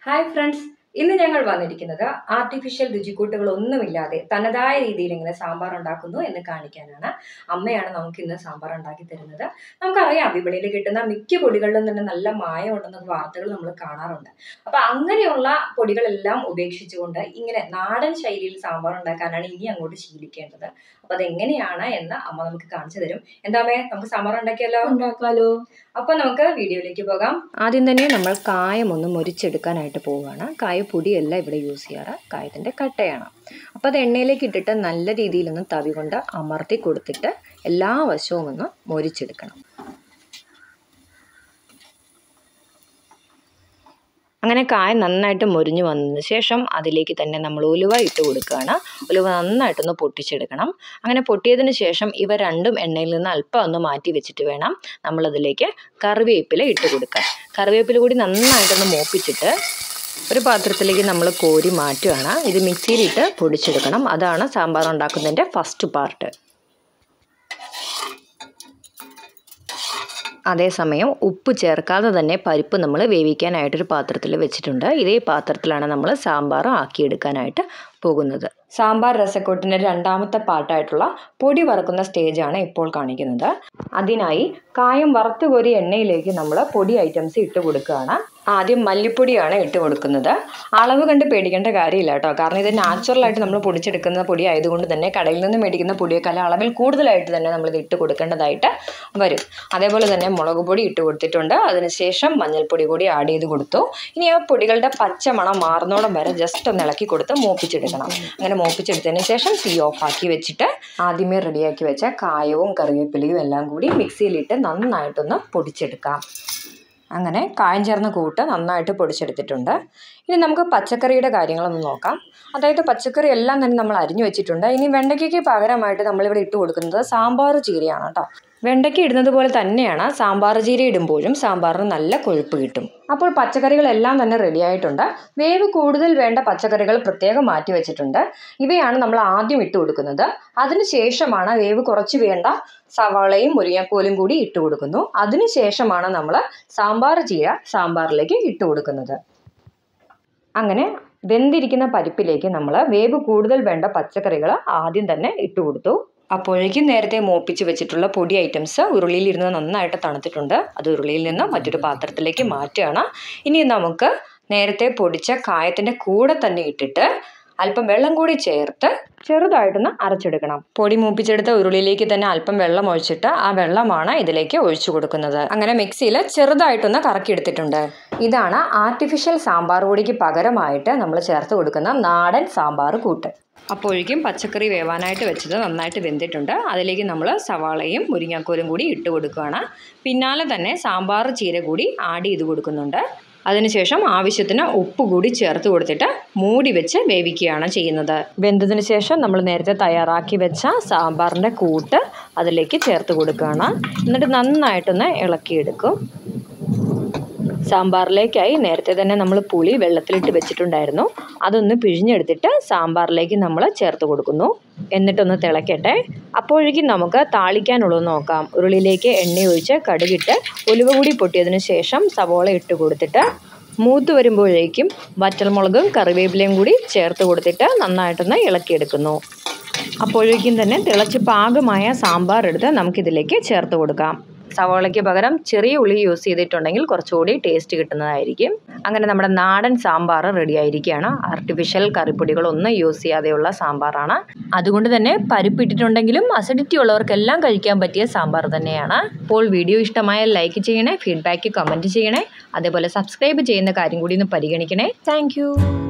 hi friends ഇന്ന് ഞങ്ങൾ വന്നിരിക്കുന്നത് ആർട്ടിഫിഷ്യൽ രുചിക്കൂട്ടുകളൊന്നുമില്ലാതെ തനതായ രീതിയിൽ ഇങ്ങനെ സാമ്പാർ ഉണ്ടാക്കുന്നു എന്ന് കാണിക്കാനാണ് അമ്മയാണ് നമുക്ക് ഇന്ന് സാമ്പാർ ഉണ്ടാക്കി തരുന്നത് നമുക്കറിയാം വിപണിയിൽ കിട്ടുന്ന മിക്ക പൊടികളിലും തന്നെ നല്ല മായം ഉണ്ടെന്ന വാർത്തകൾ നമ്മൾ കാണാറുണ്ട് അപ്പൊ അങ്ങനെയുള്ള പൊടികളെല്ലാം ഉപേക്ഷിച്ചുകൊണ്ട് ഇങ്ങനെ നാടൻ ശൈലിയിൽ സാമ്പാർ ഉണ്ടാക്കാനാണ് ഇനി അങ്ങോട്ട് ശീലിക്കേണ്ടത് അപ്പൊ അതെങ്ങനെയാണ് എന്ന് അമ്മ നമുക്ക് കാണിച്ചു തരും എന്താമേ നമുക്ക് സാമ്പാർ ഉണ്ടാക്കിയല്ലോ ഉണ്ടാക്കാലോ അപ്പൊ നമുക്ക് വീഡിയോയിലേക്ക് പോകാം ആദ്യം തന്നെ നമ്മൾ കായം ഒന്ന് മുരിച്ചെടുക്കാനായിട്ട് പോവുകയാണ് കായപ്പൊടിയല്ല ഇവിടെ യൂസ് ചെയ്യാറ് കായത്തിന്റെ കട്ടയാണ് അപ്പോൾ അത് എണ്ണയിലേക്ക് ഇട്ടിട്ട് നല്ല രീതിയിലൊന്ന് തവി കൊണ്ട് അമർത്തി കൊടുത്തിട്ട് എല്ലാ വശവും ഒന്ന് മൊരിച്ചെടുക്കണം അങ്ങനെ കായ നന്നായിട്ട് മൊരിഞ്ഞു വന്നതിന് ശേഷം അതിലേക്ക് തന്നെ നമ്മൾ ഉലുവ ഇട്ട് കൊടുക്കുകയാണ് ഉലുവ നന്നായിട്ടൊന്ന് പൊട്ടിച്ചെടുക്കണം അങ്ങനെ പൊട്ടിയതിന് ശേഷം ഇവ രണ്ടും എണ്ണയിൽ നിന്ന് അല്പം ഒന്ന് മാറ്റി വെച്ചിട്ട് വേണം നമ്മളതിലേക്ക് കറിവേപ്പില ഇട്ട് കൊടുക്കാൻ കറിവേപ്പില കൂടി നന്നായിട്ടൊന്ന് മൂപ്പിച്ചിട്ട് ഒരു പാത്രത്തിലേക്ക് നമ്മൾ കോരി മാറ്റുകയാണ് ഇത് മിക്സിയിലിട്ട് പൊടിച്ചെടുക്കണം അതാണ് സാമ്പാർ ഉണ്ടാക്കുന്നതിൻ്റെ ഫസ്റ്റ് പാർട്ട് അതേസമയം ഉപ്പ് ചേർക്കാതെ തന്നെ പരിപ്പ് നമ്മൾ വേവിക്കാനായിട്ടൊരു പാത്രത്തിൽ വെച്ചിട്ടുണ്ട് ഇതേ പാത്രത്തിലാണ് നമ്മൾ സാമ്പാർ ആക്കിയെടുക്കാനായിട്ട് പോകുന്നത് സാമ്പാർ രസക്കൂട്ടിൻ്റെ രണ്ടാമത്തെ പാട്ടായിട്ടുള്ള പൊടി വറക്കുന്ന സ്റ്റേജാണ് ഇപ്പോൾ കാണിക്കുന്നത് അതിനായി കായം വറുത്ത് കോരി എണ്ണയിലേക്ക് നമ്മൾ പൊടി ഐറ്റംസ് ഇട്ട് കൊടുക്കുകയാണ് ആദ്യം മല്ലിപ്പൊടിയാണ് ഇട്ട് കൊടുക്കുന്നത് അളവ് കണ്ട് പേടിക്കേണ്ട കാര്യമില്ല കേട്ടോ കാരണം ഇത് നാച്ചുറലായിട്ട് നമ്മൾ പൊടിച്ചെടുക്കുന്ന പൊടി ആയതുകൊണ്ട് തന്നെ കടയിൽ നിന്ന് മേടിക്കുന്ന പൊടിയേക്കാൾ അളവിൽ കൂടുതലായിട്ട് തന്നെ നമ്മളിത് ഇട്ട് കൊടുക്കേണ്ടതായിട്ട് വരും അതേപോലെ തന്നെ മുളക് പൊടി ഇട്ട് കൊടുത്തിട്ടുണ്ട് അതിനുശേഷം മഞ്ഞൾപ്പൊടി കൂടി ആഡ് ചെയ്ത് കൊടുത്തു ഇനി ആ പൊടികളുടെ പച്ചമണം മാറുന്നോളം വരെ ജസ്റ്റ് ഒന്ന് ഇളക്കി കൊടുത്ത് മൂപ്പിച്ചെടുക്കണം അങ്ങനെ മൂപ്പിച്ചെടുത്തതിന് ശേഷം തീ ഓഫാക്കി വെച്ചിട്ട് ആദ്യമേ റെഡിയാക്കി വെച്ച കായവും കറിവേപ്പിലയും എല്ലാം കൂടി മിക്സിയിലിട്ട് നന്നായിട്ടൊന്ന് പൊടിച്ചെടുക്കാം അങ്ങനെ കായം ചേർന്ന കൂട്ട് നന്നായിട്ട് പൊടിച്ചെടുത്തിട്ടുണ്ട് ഇനി നമുക്ക് പച്ചക്കറിയുടെ കാര്യങ്ങളൊന്ന് നോക്കാം അതായത് പച്ചക്കറി എല്ലാം തന്നെ നമ്മൾ അരിഞ്ഞു വെച്ചിട്ടുണ്ട് ഇനി വെണ്ടയ്ക്കയ്ക്ക് പകരമായിട്ട് നമ്മളിവിടെ ഇട്ട് കൊടുക്കുന്നത് സാമ്പാർ ചീരയാണ് കേട്ടോ വെണ്ടയ്ക്ക ഇടുന്നത് പോലെ തന്നെയാണ് സാമ്പാർ ചീര ഇടുമ്പോഴും സാമ്പാറിന് നല്ല കൊഴുപ്പ് കിട്ടും അപ്പോൾ പച്ചക്കറികളെല്ലാം തന്നെ റെഡി ആയിട്ടുണ്ട് വേവ് കൂടുതൽ വേണ്ട പച്ചക്കറികൾ പ്രത്യേകം മാറ്റി വെച്ചിട്ടുണ്ട് ഇവയാണ് നമ്മൾ ആദ്യം ഇട്ട് കൊടുക്കുന്നത് അതിനുശേഷമാണ് വേവ് കുറച്ച് വേണ്ട സവാളയും മുരിങ്ങക്കോലും കൂടി ഇട്ട് കൊടുക്കുന്നു അതിനുശേഷമാണ് നമ്മൾ സാമ്പാർ ചീര സാമ്പാറിലേക്ക് ഇട്ട് കൊടുക്കുന്നത് അങ്ങനെ വെന്തിരിക്കുന്ന പരിപ്പിലേക്ക് നമ്മൾ വേവ് കൂടുതൽ വേണ്ട പച്ചക്കറികൾ ആദ്യം തന്നെ ഇട്ട് കൊടുത്തു അപ്പോഴേക്കും നേരത്തെ മോപ്പിച്ച് വെച്ചിട്ടുള്ള പൊടി ഐറ്റംസ് ഉരുളിയിലിരുന്ന് നന്നായിട്ട് തണുത്തിട്ടുണ്ട് അത് ഉരുളിയിൽ നിന്ന് മറ്റൊരു പാത്രത്തിലേക്ക് മാറ്റുകയാണ് ഇനി നമുക്ക് നേരത്തെ പൊടിച്ച കായത്തിൻ്റെ കൂടെ തന്നെ ഇട്ടിട്ട് അല്പം വെള്ളം കൂടി ചേർത്ത് ചെറുതായിട്ടൊന്ന് അരച്ചെടുക്കണം പൊടി മൂപ്പിച്ചെടുത്ത ഉരുളിയിലേക്ക് തന്നെ അല്പം വെള്ളം ഒഴിച്ചിട്ട് ആ വെള്ളമാണ് ഇതിലേക്ക് ഒഴിച്ചു കൊടുക്കുന്നത് അങ്ങനെ മിക്സിയിൽ ചെറുതായിട്ടൊന്ന് കറക്കിയെടുത്തിട്ടുണ്ട് ഇതാണ് ആർട്ടിഫിഷ്യൽ സാമ്പാർ പൊടിക്ക് പകരമായിട്ട് നമ്മൾ ചേർത്ത് കൊടുക്കുന്ന നാടൻ സാമ്പാർ കൂട്ട് അപ്പോഴേക്കും പച്ചക്കറി വേവാനായിട്ട് വെച്ചത് നന്നായിട്ട് വെന്തിട്ടുണ്ട് അതിലേക്ക് നമ്മൾ സവാളയും മുരിങ്ങാക്കോലും കൂടി ഇട്ട് കൊടുക്കുകയാണ് പിന്നാലെ തന്നെ സാമ്പാർ ചീര കൂടി ആഡ് ചെയ്ത് കൊടുക്കുന്നുണ്ട് അതിനുശേഷം ആവശ്യത്തിന് ഉപ്പ് കൂടി ചേർത്ത് കൊടുത്തിട്ട് മൂടി വെച്ച് വേവിക്കുകയാണ് ചെയ്യുന്നത് വെന്തതിന് ശേഷം നമ്മൾ നേരത്തെ തയ്യാറാക്കി വെച്ച സാമ്പാറിൻ്റെ കൂട്ട് അതിലേക്ക് ചേർത്ത് കൊടുക്കുകയാണ് എന്നിട്ട് നന്നായിട്ടൊന്ന് ഇളക്കിയെടുക്കും സാമ്പാറിലേക്കായി നേരത്തെ തന്നെ നമ്മൾ പുളി വെള്ളത്തിലിട്ട് വെച്ചിട്ടുണ്ടായിരുന്നു അതൊന്ന് പിഴിഞ്ഞെടുത്തിട്ട് സാമ്പാറിലേക്ക് നമ്മൾ ചേർത്ത് കൊടുക്കുന്നു എന്നിട്ടൊന്ന് തിളക്കട്ടെ അപ്പോഴേക്കും നമുക്ക് താളിക്കാനുള്ളത് നോക്കാം ഉരുളിയിലേക്ക് എണ്ണ ഒഴിച്ച് കടുകിട്ട് ഉലുവ കൂടി പൊട്ടിയതിന് ശേഷം സവോള ഇട്ട് കൊടുത്തിട്ട് മൂത്ത് വരുമ്പോഴേക്കും വറ്റൽമുളകും കറിവേപ്പിലയും കൂടി ചേർത്ത് കൊടുത്തിട്ട് നന്നായിട്ടൊന്ന് ഇളക്കിയെടുക്കുന്നു അപ്പോഴേക്കും തന്നെ തിളച്ച് പാകമായ സാമ്പാർ എടുത്ത് നമുക്കിതിലേക്ക് ചേർത്ത് കൊടുക്കാം സവാളയ്ക്ക് പകരം ചെറിയ ഉള്ളി യൂസ് ചെയ്തിട്ടുണ്ടെങ്കിൽ കുറച്ചുകൂടി ടേസ്റ്റ് കിട്ടുന്നതായിരിക്കും അങ്ങനെ നമ്മുടെ നാടൻ സാമ്പാർ റെഡി ആയിരിക്കുകയാണ് ആർട്ടിഫിഷ്യൽ കറിപ്പൊടികളൊന്നും യൂസ് ചെയ്യാതെയുള്ള സാമ്പാറാണ് അതുകൊണ്ട് തന്നെ പരിപ്പിട്ടിട്ടുണ്ടെങ്കിലും അസിഡിറ്റി ഉള്ളവർക്കെല്ലാം കഴിക്കാൻ പറ്റിയ സാമ്പാർ തന്നെയാണ് അപ്പോൾ വീഡിയോ ഇഷ്ടമായാൽ ലൈക്ക് ചെയ്യണേ ഫീഡ്ബാക്ക് കമൻറ്റ് ചെയ്യണേ അതേപോലെ സബ്സ്ക്രൈബ് ചെയ്യുന്ന കാര്യം കൂടി ഒന്ന് പരിഗണിക്കണേ താങ്ക്